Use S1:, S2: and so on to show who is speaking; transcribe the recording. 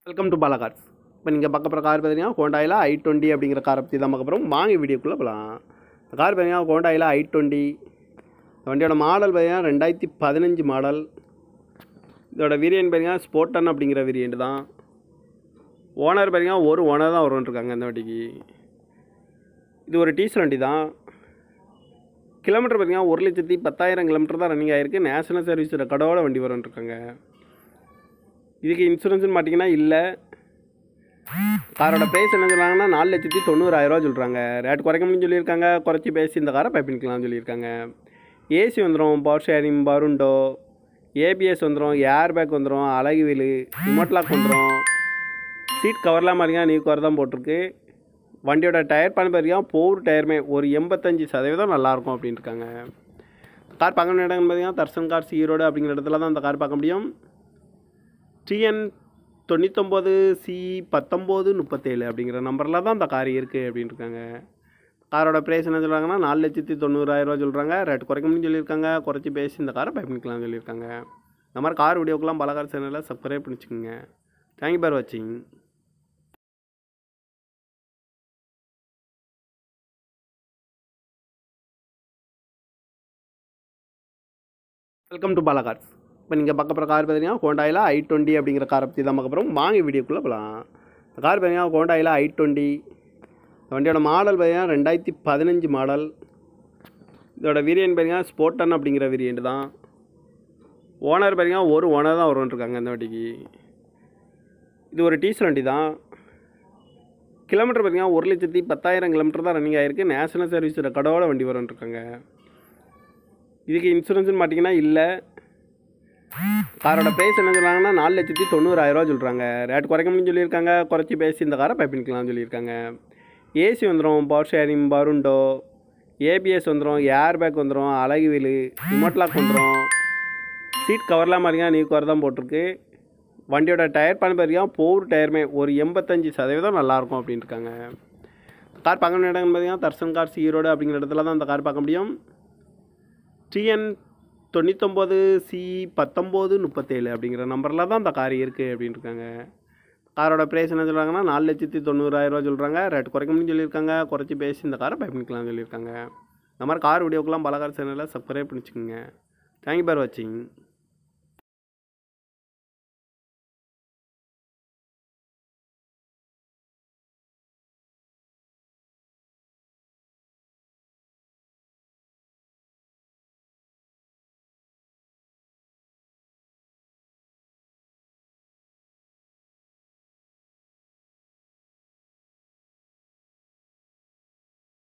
S1: welcome to Bala cars இப்போ நீங்கள் பார்க்க போகிற கார் பார்த்தீங்கன்னா ஹோண்டாயில் ஐ டுவெண்ட்டி அப்படிங்கிற காரை பற்றி தான் பார்க்க போகிறோம் வாங்க வீடியோக்குள்ளே போகலாம் இந்த கார் பார்த்தீங்கன்னா ஹோண்டாயில் ஐ டுவெண்ட்டி இந்த வண்டியோட மாடல் பார்த்தீங்கன்னா ரெண்டாயிரத்தி பதினஞ்சு மாடல் இதோட வேரியன்ட் பார்த்தீங்கன்னா ஸ்போர்டன் அப்படிங்கிற வேரியன்ட் தான் ஓனர் பார்த்தீங்கன்னா ஒரு ஓனர் தான் வரும்னு இருக்காங்க இந்த வண்டிக்கு இது ஒரு டீசல் வண்டி தான் கிலோமீட்டர் பார்த்தீங்கன்னா ஒரு லட்சத்தி பத்தாயிரம் கிலோமீட்டர் தான் ரன்னிங் ஆகிருக்கு நேஷனல் சர்வீஸ் ரெக்கார்டோட வண்டி வரும்னு இருக்காங்க இதுக்கு இன்சூரன்ஸ்னு பார்த்தீங்கன்னா இல்லை காரோட ப்ரைஸ் என்ன சொல்கிறாங்கன்னா நாலு லட்சத்தி தொண்ணூறாயிரரூவா சொல்கிறாங்க ரேட் குறைக்க முடியும்னு சொல்லியிருக்காங்க குறைச்சி பேசி இந்த காரை பைப்பின்கலாம்னு சொல்லியிருக்காங்க ஏசி வந்துடும் பவர் ஷேரிங் பருண்டோ ஏபிஎஸ் வந்துடும் ஏர் பேக் வந்துடும் அழகு வீலு ரிமோட் லாக் வந்துடும் சீட் கவர்லாம் மாதிரிங்க நியூ கவர் தான் போட்டிருக்கு வண்டியோட டயர் பண்ண பார்த்தீங்கன்னா போர் டயருமே ஒரு எண்பத்தஞ்சு சதவீதம் நல்லாயிருக்கும் அப்படின்னு இருக்காங்க கார் பார்க்க வேண்டிய இடம் பார்த்தீங்கன்னா தர்சன் கார்ஸ் ஈரோடு அப்படிங்கிற இடத்துல தான் இந்த கார் பார்க்க முடியும் டிஎன் தொண்ணூத்தொம்பது சி பத்தொம்போது முப்பத்தேழு அப்படிங்கிற நம்பரில் தான் இந்த கார் இருக்குது அப்படின்னு இருக்காங்க காரோட ப்ரைஸ் என்ன சொல்கிறாங்கன்னா நாலு லட்சத்தி தொண்ணூறாயிரரூவா சொல்கிறாங்க ரேட் குறைக்க முடியும்னு சொல்லியிருக்காங்க குறைச்சி பேசி இந்த காரை பயணிக்கலாம்னு சொல்லியிருக்காங்க இந்த மாதிரி கார் வீடியோக்கெல்லாம் பல கார் சேனலில் சப்ஸ்கிரைப் பண்ணிச்சுக்கோங்க தேங்க்யூ பார் வாட்சிங் வெல்கம் டு பாலா கார்ஸ் இப்போ நீங்கள் பார்க்க போகிற கார் பார்த்தீங்கன்னா ஹோண்டாயில் ஐ டுவெண்ட்டி அப்படிங்கிற காரை பற்றி தான் பார்க்க போகிறோம் வாங்க வீடியோக்குள்ளே போகலாம் இந்த கார் பார்த்தீங்கன்னா ஹோண்டாயில் ஐ டுவெண்ட்டி இந்த வண்டியோட மாடல் பார்த்தீங்கன்னா ரெண்டாயிரத்தி பதினஞ்சு மாடல் இதோட வேரியன்ட் பார்த்தீங்கன்னா ஸ்போர்டன் அப்படிங்கிற வேரியன்ட் தான் ஓனர் பார்த்தீங்கன்னா ஒரு ஓனர் தான் வரும்னு இருக்காங்க இந்த வண்டிக்கு இது ஒரு டீசல் வண்டி தான் கிலோமீட்டர் பார்த்தீங்கன்னா ஒரு லட்சத்தி பத்தாயிரம் கிலோமீட்டர் தான் ரன்னிங் ஆகிருக்கு நேஷனல் சர்வீஸ் ரெக்கார்டோட வண்டி வரும்னு இருக்காங்க இதுக்கு இன்சூரன்ஸ்னு பார்த்தீங்கன்னா இல்லை காரோட ப்ரைஸ் என்ன சொல்கிறாங்கன்னா நாலு லட்சத்தி தொண்ணூறாயிரரூவா சொல்கிறாங்க ரேட் குறைக்க முடியும்னு சொல்லியிருக்காங்க குறைச்சி பேசி இந்த காரை பைப்பின்கலாம்னு சொல்லியிருக்காங்க ஏசி வந்துடும் பவர் ஷேரிங் பருண்டோ ஏபிஎஸ் வந்துடும் ஏர் பேக் வந்துடும் அழகு வீலு ரிமோட் லாக் வந்துடும் சீட் கவர்லாம் மாதிரிங்க நியூ கவர் தான் போட்டிருக்கு வண்டியோட டயர் பண்ண பார்த்தீங்கன்னா போர் டயருமே ஒரு எண்பத்தஞ்சு சதவீதம் நல்லாயிருக்கும் அப்படின்னு இருக்காங்க கார் பார்க்க வேண்டிய இடம் பார்த்தீங்கன்னா தர்சன் கார்ஸ் ஈரோடு அப்படிங்கிற இடத்துல தான் இந்த கார் பார்க்க முடியும் டிஎன் தொண்ணூத்தொம்பது சி பத்தொம்போது முப்பத்தேழு அப்படிங்கிற நம்பரில் தான் இந்த கார் இருக்குது அப்படின்னு இருக்காங்க காரோட ப்ரைஸ் என்ன சொல்கிறாங்கன்னா நாலு லட்சத்தி தொண்ணூறாயிரரூவா சொல்கிறாங்க ரேட் குறைக்க முடியும்னு சொல்லியிருக்காங்க குறைச்சி பேசி இந்த காரை பயணிக்கலாம்னு சொல்லியிருக்காங்க இந்த மாதிரி கார் வீடியோக்கெல்லாம் பல கார் சேனலில் சப்ஸ்கிரைப் பண்ணிச்சுக்கோங்க தேங்க்யூ பார் வாட்சிங்